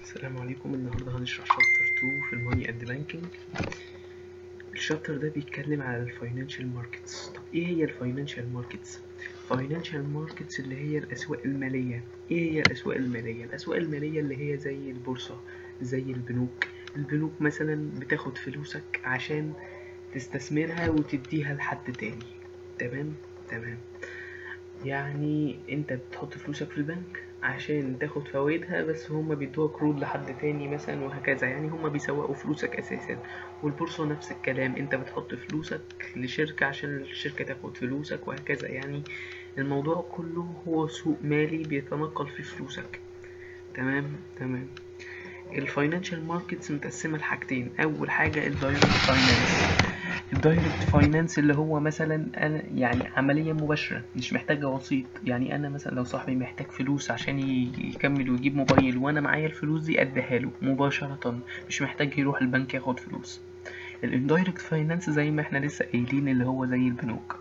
السلام عليكم النهارده هنشرح شابتر 2 في الماني اند بانكينج الشابتر ده بيتكلم على الفاينانشال ماركتس طب ايه هي الفاينانشال ماركتس فاينانشال ماركتس اللي هي الاسواق الماليه ايه هي الاسواق الماليه الاسواق الماليه اللي هي زي البورصه زي البنوك البنوك مثلا بتاخد فلوسك عشان تستثمرها وتديها لحد تاني تمام تمام يعني انت بتحط فلوسك في البنك عشان تاخد فوائدها بس هما بيدوها قروض لحد تاني مثلا وهكذا يعني هما بيسوقوا فلوسك اساسا والبورصة نفس الكلام انت بتحط فلوسك لشركة عشان الشركة تاخد فلوسك وهكذا يعني الموضوع كله هو سوق مالي بيتنقل فيه فلوسك تمام تمام الفاينانشال ماركتس متقسمة لحاجتين أول حاجة الدايركت فاينانس الدايركت فاينانس اللي هو مثلا أنا يعني عملية مباشرة مش محتاجة وسيط يعني أنا مثلا لو صاحبي محتاج فلوس عشان يكمل ويجيب موبايل وأنا معايا الفلوس دي أديها له مباشرة مش محتاج يروح البنك ياخد فلوس الاندايركت فاينانس زي ما احنا لسه قايلين اللي هو زي البنوك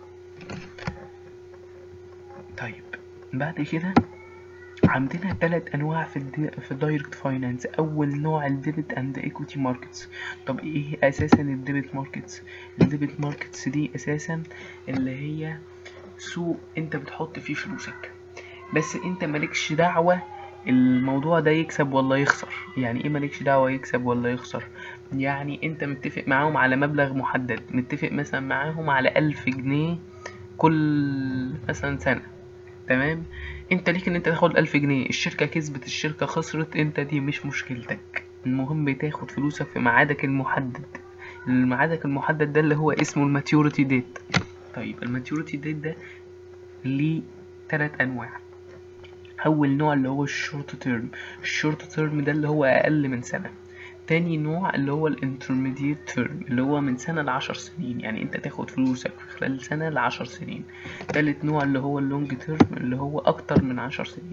طيب بعد كده عندنا ثلاث انواع في الدي... في الدايركت فاينانس اول نوع الديبت اند ايكويتي ماركتس طب ايه اساسا الديبت ماركتس الديبت ماركتس دي اساسا اللي هي سوق انت بتحط فيه فلوسك بس انت مالكش دعوة الموضوع ده يكسب ولا يخسر يعني ايه مالكش دعوة يكسب ولا يخسر يعني انت متفق معاهم على مبلغ محدد متفق مثلا معاهم على ألف جنيه كل مثلا سنة تمام انت ليك ان انت تاخد ألف جنيه الشركة كسبت الشركة خسرت انت دي مش مشكلتك المهم تاخد فلوسك في ميعادك المحدد ميعادك المحدد ده اللي هو اسمه الماتيوريتي ديت طيب الماتيوريتي ديت ده ليه تلات انواع اول نوع اللي هو الشورت تيرم الشورت تيرم ده اللي هو اقل من سنة تاني نوع اللي هو الانترميديت تيرم اللي هو من سنة لعشر سنين يعني انت تاخد فلوسك في خلال سنة لعشر سنين تالت نوع اللي هو اللونج تيرم اللي هو اكتر من عشر سنين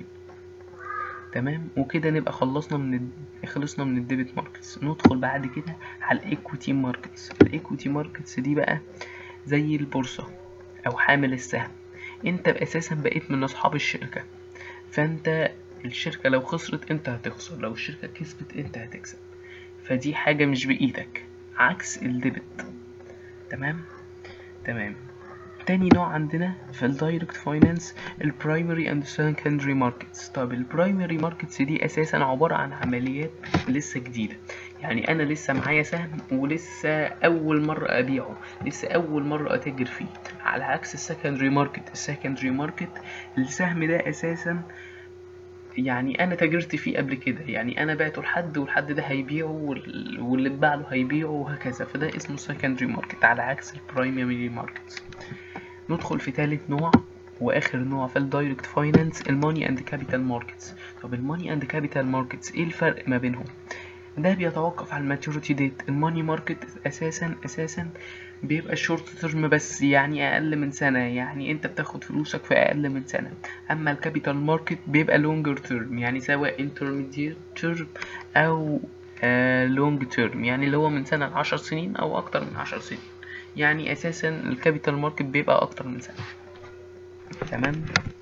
تمام وكده نبقى خلصنا من ال... خلصنا من الديبت ماركتس ندخل بعد كده على الايكويتي ماركتس الايكويتي ماركتس دي بقى زي البورصة او حامل السهم انت اساسا بقيت من اصحاب الشركة فانت الشركة لو خسرت انت هتخسر لو الشركة كسبت انت هتكسب فدي حاجة مش بإيدك عكس الديبت تمام تمام تاني نوع عندنا في الدايركت فاينانس البرايمري اند سكندري ماركتس طب البرايمري ماركتس دي اساسا عبارة عن عمليات لسه جديدة يعني انا لسه معايا سهم ولسه اول مرة ابيعه لسه اول مرة اتاجر فيه على عكس السكندري ماركت السكندري ماركت السهم ده اساسا يعني انا تاجرت فيه قبل كده يعني انا بعته لحد والحد ده هيبيعه واللي اتباع له هيبيعه وهكذا فده اسمه secondary market على عكس البرايمري ماركت ندخل في ثالث نوع واخر نوع في الدايركت فاينانس الماني اند كابيتال ماركتس طب الماني اند كابيتال ماركتس ايه الفرق ما بينهم ده بيتوقف على الماتيوريتي ديت الماني ماركت اساسا اساسا بيبقى شورت تيرم بس يعني اقل من سنه يعني انت بتاخد فلوسك في اقل من سنه اما الكابيتال ماركت بيبقى لونجر تيرم يعني سواء انترميديت تيرم او لونج تيرم يعني اللي هو من سنه لعشر سنين او اكتر من عشر سنين يعني اساسا الكابيتال ماركت بيبقى اكتر من سنه تمام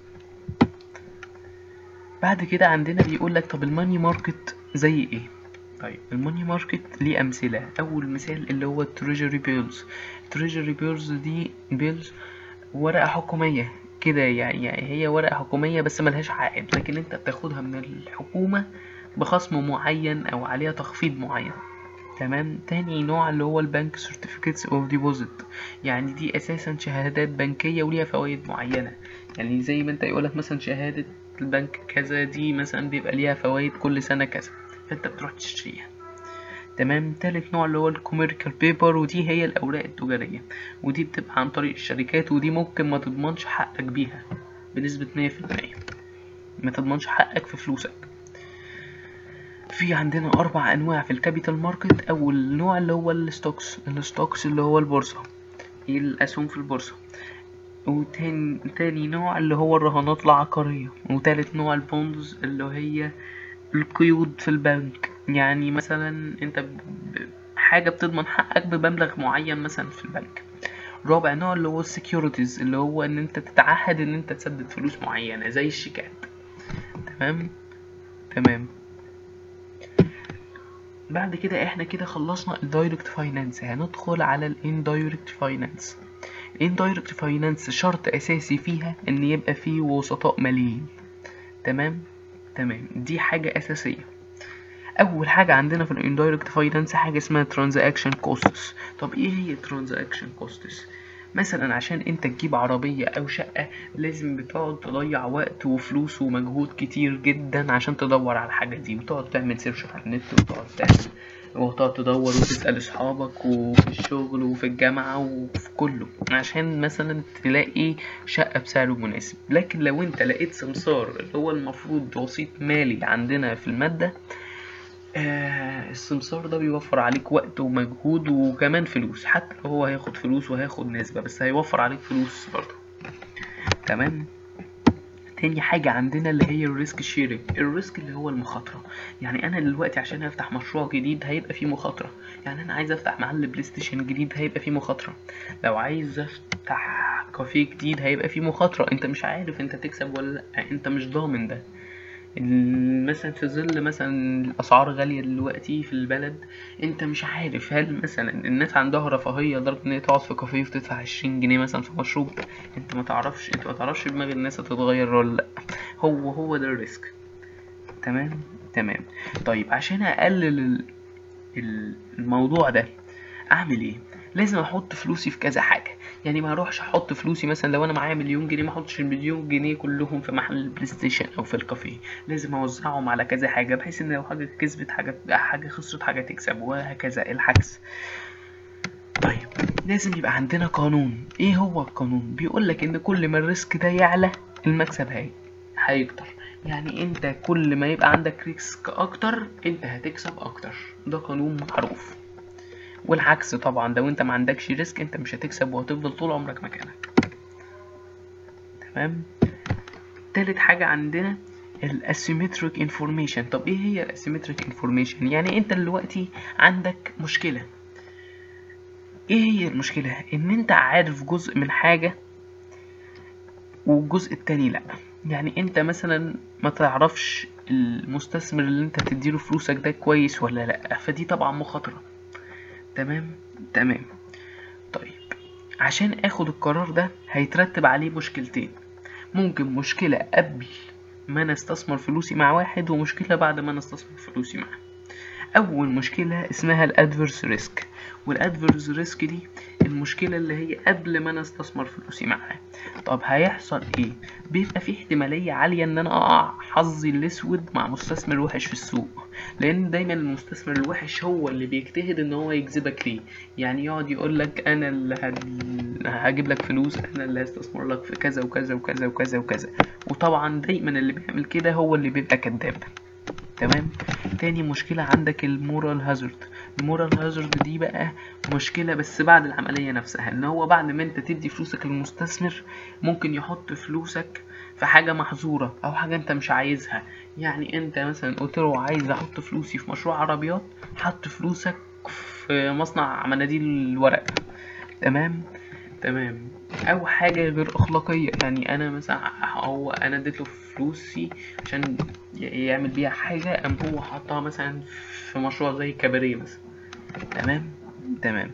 بعد كده عندنا بيقول لك طب الماني ماركت زي ايه طيب الماني ماركت ليه امثله اول مثال اللي هو التريجري بيلز التريجري بيلز دي بيلز ورقه حكوميه كده يعني, يعني هي ورقه حكوميه بس ملهاش عائد لكن انت بتاخدها من الحكومه بخصم معين او عليها تخفيض معين تمام تاني نوع اللي هو البنك سيرتيفيكيتس اوف ديبوزيت يعني دي اساسا شهادات بنكيه وليها فوائد معينه يعني زي ما انت يقولك مثلا شهاده البنك كذا دي مثلا بيبقى ليها فوائد كل سنه كذا فانت بتروح تشتريها تمام تالت نوع اللي هو الكوميركال بيبر ودي هي الاوراق التجاريه ودي بتبقى عن طريق الشركات ودي ممكن ما تضمنش حقك بيها بنسبه مية في المية ما تضمنش حقك في فلوسك في عندنا اربع انواع في الكابيتال ماركت اول نوع اللي هو الستوكس الستوكس اللي هو البورصه الاسهم في البورصه وتاني تاني نوع اللي هو الرهانات العقاريه وتالت نوع البوندز اللي هي القيود في البنك يعني مثلا انت ب... حاجة بتضمن حقك بمبلغ معين مثلا في البنك رابع نوع اللي هو السكيورتيز اللي هو ان انت تتعهد ان انت تسدد فلوس معينة زي الشيكات تمام تمام بعد كده احنا كده خلصنا الدايركت فاينانس هندخل على الاندايركت فاينانس الاندايركت فاينانس شرط اساسي فيها ان يبقى فيه وسطاء ماليين تمام تمام دي حاجة اساسية اول حاجة عندنا في الاندايركت فاينانس حاجة اسمها ترانزاكشن كوستس طب ايه هي ترانزاكشن كوستس مثلا عشان انت تجيب عربية او شقة لازم بتقعد تضيع وقت وفلوس ومجهود كتير جدا عشان تدور على الحاجة دي وتقعد تعمل سيرش على النت وتقعد تعمل وتقعد تدور وتسأل اصحابك وفي الشغل وفي الجامعة وفي كله عشان مثلا تلاقي شقة بسعر مناسب لكن لو انت لقيت سمسار اللي هو المفروض وسيط مالي عندنا في المادة آه السمسار ده بيوفر عليك وقت ومجهود وكمان فلوس حتى لو هو هياخد فلوس وهياخد نسبة بس هيوفر عليك فلوس برضه تمام تاني حاجة عندنا اللي هي الريسك شيرنج الريسك اللي هو المخاطرة يعني أنا دلوقتي عشان أفتح مشروع جديد هيبقى فيه مخاطرة يعني أنا عايز أفتح محل بلاي ستيشن جديد هيبقى فيه مخاطرة لو عايز أفتح كافيه جديد هيبقى فيه مخاطرة أنت مش عارف أنت تكسب ولا لأ أنت مش ضامن ده مثلا في ظل مثلا الاسعار غاليه دلوقتي في البلد انت مش عارف هل مثلا الناس عندها رفاهيه لدرجه ان هي تقعد في كافيه وتدفع عشرين جنيه مثلا في مشروب انت ما تعرفش انت ما تعرفش دماغ الناس هتتغير ولا لا هو هو ده الريسك تمام تمام طيب عشان اقلل الموضوع ده اعمل ايه لازم احط فلوسي في كذا حاجه يعني ما اروحش احط فلوسي مثلا لو انا معايا مليون جنيه ما احطش المليون جنيه كلهم في محل البلاي ستيشن او في الكافيه لازم اوزعهم على كذا حاجه بحيث ان لو حاجه كسبت حاجه حاجه خسرت حاجه تكسب وهكذا العكس طيب لازم يبقى عندنا قانون ايه هو القانون بيقول لك ان كل ما الريسك ده يعلى المكسب هي هيكتر يعني انت كل ما يبقى عندك ريسك اكتر انت هتكسب اكتر ده قانون معروف والعكس طبعا لو انت ما عندكش ريسك انت مش هتكسب وهتفضل طول عمرك مكانك تمام تالت حاجة عندنا الاسيمتريك انفورميشن طب ايه هي الاسيمتريك انفورميشن يعني انت دلوقتي عندك مشكلة ايه هي المشكلة ان انت عارف جزء من حاجة والجزء التاني لا يعني انت مثلا ما تعرفش المستثمر اللي انت تديله فلوسك ده كويس ولا لا فدي طبعا مخاطره تمام تمام طيب عشان اخد القرار ده هيترتب عليه مشكلتين ممكن مشكلة قبل ما انا استثمر فلوسي مع واحد ومشكلة بعد ما انا استثمر فلوسي معاه اول مشكلة اسمها الادفيرس ريسك والادفيرس ريسك دي المشكلة اللي هي قبل ما انا استثمر فلوسي معاه طب هيحصل ايه بيبقى في احتمالية عالية ان انا اقع حظي الاسود مع مستثمر وحش في السوق لان دايما المستثمر الوحش هو اللي بيجتهد ان هو يجذبك ليه يعني يقعد يقول لك انا اللي هجيب لك فلوس انا اللي هستثمر لك في كذا وكذا وكذا وكذا وكذا وطبعا دايما اللي بيعمل كده هو اللي بيبقى كذاب تمام تاني مشكلة عندك المورال هازارد المورال هازارد دي بقى مشكلة بس بعد العملية نفسها ان هو بعد ما انت تدي فلوسك للمستثمر ممكن يحط فلوسك في حاجة محظورة او حاجة انت مش عايزها يعني انت مثلا قلت له عايز احط فلوسي في مشروع عربيات حط فلوسك في مصنع مناديل الورق تمام تمام او حاجه غير اخلاقيه يعني انا مثلا هو انا اديت له فلوسي عشان يعمل بيها حاجه قام هو حطها مثلا في مشروع زي كباريه مثلا تمام تمام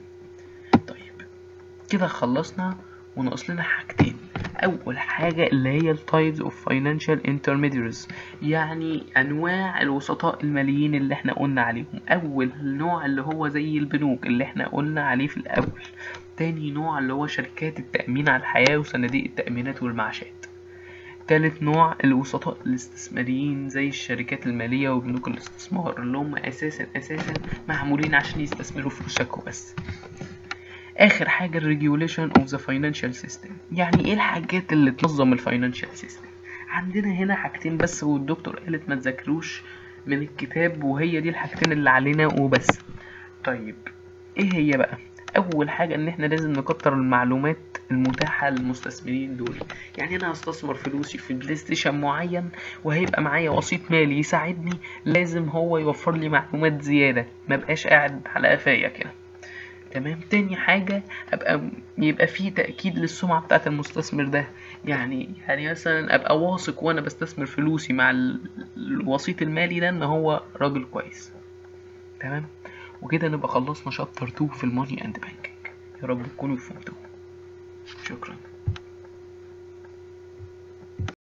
طيب كده خلصنا وناقص لنا حاجتين اول حاجه اللي هي التايبز اوف فاينانشال انترميديريز يعني انواع الوسطاء الماليين اللي احنا قلنا عليهم اول نوع اللي هو زي البنوك اللي احنا قلنا عليه في الاول تاني نوع اللي هو شركات التأمين على الحياة وصناديق التأمينات والمعاشات تالت نوع الوسطاء الاستثماريين زي الشركات المالية وبنوك الاستثمار اللي هم أساسا أساسا معمولين عشان يستثمروا فلوسك وبس آخر حاجة الريجوليشن اوف ذا فاينانشال سيستم يعني ايه الحاجات اللي تنظم الفاينانشال سيستم عندنا هنا حاجتين بس والدكتور قالت ما تذاكروش من الكتاب وهي دي الحاجتين اللي علينا وبس طيب ايه هي بقى اول حاجه ان احنا لازم نكتر المعلومات المتاحه للمستثمرين دول يعني انا هستثمر فلوسي في بلاي ستيشن معين وهيبقى معايا وسيط مالي يساعدني لازم هو يوفر لي معلومات زياده ما بقاش قاعد على قفايا كده تمام تاني حاجة أبقى يبقى في تأكيد للسمعة بتاعة المستثمر ده يعني يعني مثلا أبقى واثق وأنا بستثمر فلوسي مع الوسيط المالي ده إن هو راجل كويس تمام وكده نبقى خلصنا شابتر 2 في الماني اند بانكينج يا رب تكونوا فهمتوه شكرا